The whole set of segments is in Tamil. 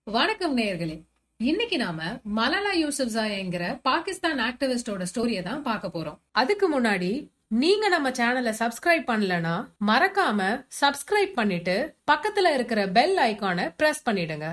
வணக்கம் நேயர்களே இன்னைக்கு நாம மலாலா யூசுப்சாய்ங்கிற பாகிஸ்தான் ஆக்டிவிஸ்டோட ஸ்டோரியை தான் பார்க்க போறோம் அதுக்கு முன்னாடி நீங்க நம்ம சேனலை சப்ஸ்கிரைப் பண்ணலனா மறக்காம சப்ஸ்கிரைப் பண்ணிட்டு பக்கத்துல இருக்கிற பெல் ஐகானை பிரஸ் பண்ணிடுங்க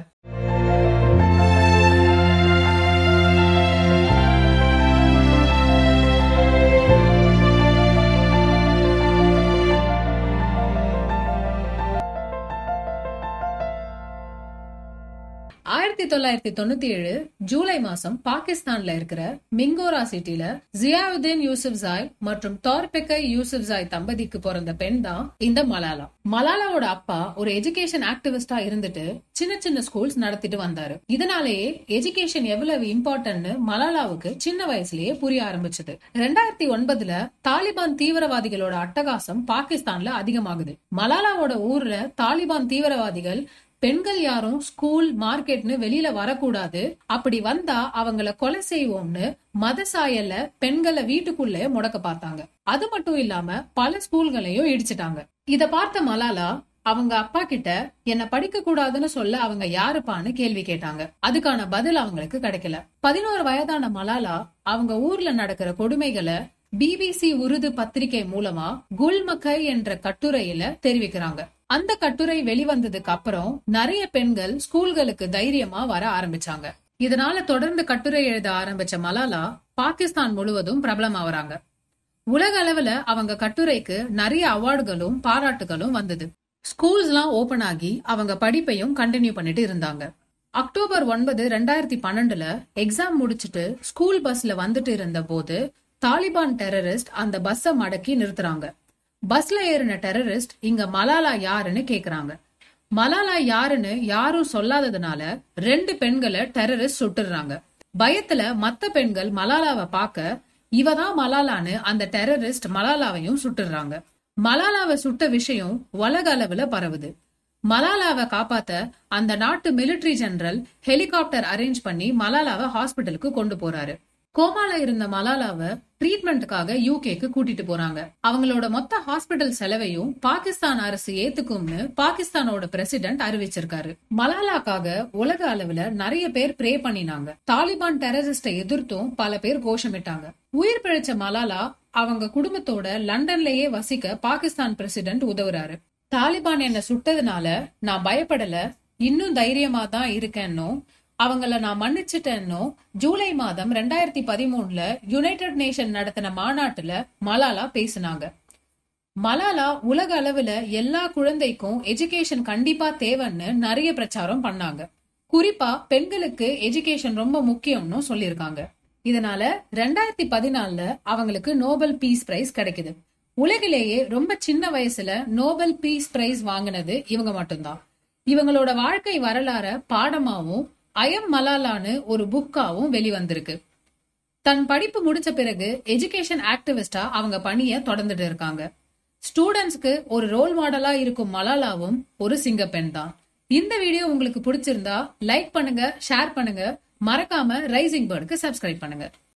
ஆயிரத்தி தொள்ளாயிரத்தி தொண்ணூத்தி ஏழு ஜூலை மாசம் பாகிஸ்தான்ல இருக்கிற மிங்கோரா சிட்டில ஜியாவுதீன் யூசுப்சாய் மற்றும் தோர்பெக்கை யூசுப்சாய் தம்பதிக்கு பிறந்த பெண் தான் இந்த மலாலா மலாலாவோட அப்பா ஒரு எஜுகேஷன் ஆக்டிவிஸ்டா இருந்துட்டு சின்ன சின்ன ஸ்கூல்ஸ் நடத்திட்டு வந்தாரு இதனாலேயே எஜுகேஷன் எவ்வளவு இம்பார்ட்டன்ட்னு மலாலாவுக்கு சின்ன வயசுலயே புரிய ஆரம்பிச்சது ரெண்டாயிரத்தி ஒன்பதுல தாலிபான் தீவிரவாதிகளோட அட்டகாசம் பாகிஸ்தான்ல அதிகமாகுது மலாலாவோட ஊர்ல தாலிபான் தீவிரவாதிகள் பெண்கள் யாரும் ஸ்கூல் மார்க்கெட்னு வெளியில வரக்கூடாது அப்படி வந்தா அவங்கள கொலை செய்வோம்னு மத சாயல்ல பெண்களை வீட்டுக்குள்ளே முடக்க பார்த்தாங்க அது மட்டும் இல்லாம பல ஸ்கூல்களையும் இடிச்சிட்டாங்க இத பார்த்த மலாலா அவங்க அப்பா கிட்ட என்ன படிக்க கூடாதுன்னு சொல்ல அவங்க யாருப்பான்னு கேள்வி கேட்டாங்க அதுக்கான பதில் அவங்களுக்கு கிடைக்கல பதினோரு வயதான மலாலா அவங்க ஊர்ல நடக்கிற கொடுமைகளை பிபிசி உருது பத்திரிகை மூலமா குல்மக்கை என்ற கட்டுரையில தெரிவிக்கிறாங்க அந்த கட்டுரை வெளிவந்ததுக்கு அப்புறம் நிறைய பெண்கள் ஸ்கூல்களுக்கு தைரியமா வர ஆரம்பிச்சாங்க இதனால தொடர்ந்து கட்டுரை எழுத ஆரம்பிச்ச மலாலா பாகிஸ்தான் முழுவதும் பிரபலமாவறாங்க உலக அளவுல அவங்க கட்டுரைக்கு நிறைய அவார்டுகளும் பாராட்டுகளும் வந்தது ஸ்கூல்ஸ் எல்லாம் ஓபன் ஆகி அவங்க படிப்பையும் கண்டினியூ பண்ணிட்டு இருந்தாங்க அக்டோபர் ஒன்பது ரெண்டாயிரத்தி பன்னெண்டுல எக்ஸாம் முடிச்சிட்டு ஸ்கூல் பஸ்ல வந்துட்டு இருந்த போது தாலிபான் டெரரிஸ்ட் அந்த பஸ்ஸ மடக்கி நிறுத்துறாங்க பஸ்ல ஏறின டெரரிஸ்ட் இங்க மலாலா யாருன்னு கேக்குறாங்க மலாலா யாருன்னு யாரும் சொல்லாததுனால ரெண்டு பெண்களை டெரரிஸ்ட் சுட்டுறாங்க பயத்துல மத்த பெண்கள் மலாலாவை பார்க்க இவதான் மலாலான்னு அந்த டெரரிஸ்ட் மலாலாவையும் சுட்டுறாங்க மலாலாவை சுட்ட விஷயம் உலக அளவுல பரவுது மலாலாவை காப்பாத்த அந்த நாட்டு மிலிட்டரி ஜெனரல் ஹெலிகாப்டர் அரேஞ்ச் பண்ணி மலாலாவை ஹாஸ்பிட்டலுக்கு கொண்டு போறாரு கோமால இருந்த மலாலாவை ட்ரீட்மெண்ட்டுக்காக யூகேக்கு கூட்டிட்டு போறாங்க அவங்களோட மொத்த ஹாஸ்பிட்டல் செலவையும் பாகிஸ்தான் அரசு ஏத்துக்கும்னு பாகிஸ்தானோட பிரசிடென்ட் அறிவிச்சிருக்காரு மலாலாக்காக உலக அளவுல நிறைய பேர் ப்ரே பண்ணினாங்க தாலிபான் டெரரிஸ்ட எதிர்த்தும் பல பேர் கோஷமிட்டாங்க உயிர் பிழைச்ச மலாலா அவங்க குடும்பத்தோட லண்டன்லயே வசிக்க பாகிஸ்தான் பிரசிடென்ட் உதவுறாரு தாலிபான் என்ன சுட்டதுனால நான் பயப்படல இன்னும் தைரியமா தான் இருக்கேன்னும் அவங்கள நான் மன்னிச்சிட்டேன்னும் ஜூலை மாதம் ரெண்டாயிரத்தி பதிமூணுல யுனைடெட் நேஷன் நடத்தின மாநாட்டுல மலாலா பேசினாங்க மலாலா உலக அளவுல எல்லா குழந்தைக்கும் எஜுகேஷன் கண்டிப்பா தேவைன்னு நிறைய பிரச்சாரம் பண்ணாங்க குறிப்பா பெண்களுக்கு எஜுகேஷன் ரொம்ப முக்கியம்னு சொல்லியிருக்காங்க இதனால ரெண்டாயிரத்தி பதினாலுல அவங்களுக்கு நோபல் பீஸ் பிரைஸ் கிடைக்குது உலகிலேயே ரொம்ப சின்ன வயசுல நோபல் பீஸ் பிரைஸ் வாங்கினது இவங்க மட்டும்தான் இவங்களோட வாழ்க்கை வரலாற பாடமாவும் அயம் மலாலான்னு ஒரு புக்காவும் வெளிவந்திருக்கு தன் படிப்பு முடிச்ச பிறகு எஜுகேஷன் ஆக்டிவிஸ்டா அவங்க பணிய தொடர்ந்துட்டு இருக்காங்க ஸ்டூடெண்ட்ஸ்க்கு ஒரு ரோல் மாடலா இருக்கும் மலாலாவும் ஒரு சிங்க பெண் தான் இந்த வீடியோ உங்களுக்கு பிடிச்சிருந்தா லைக் பண்ணுங்க ஷேர் பண்ணுங்க மறக்காம ரைசிங் பேர்டுக்கு சப்ஸ்கிரைப் பண்ணுங்க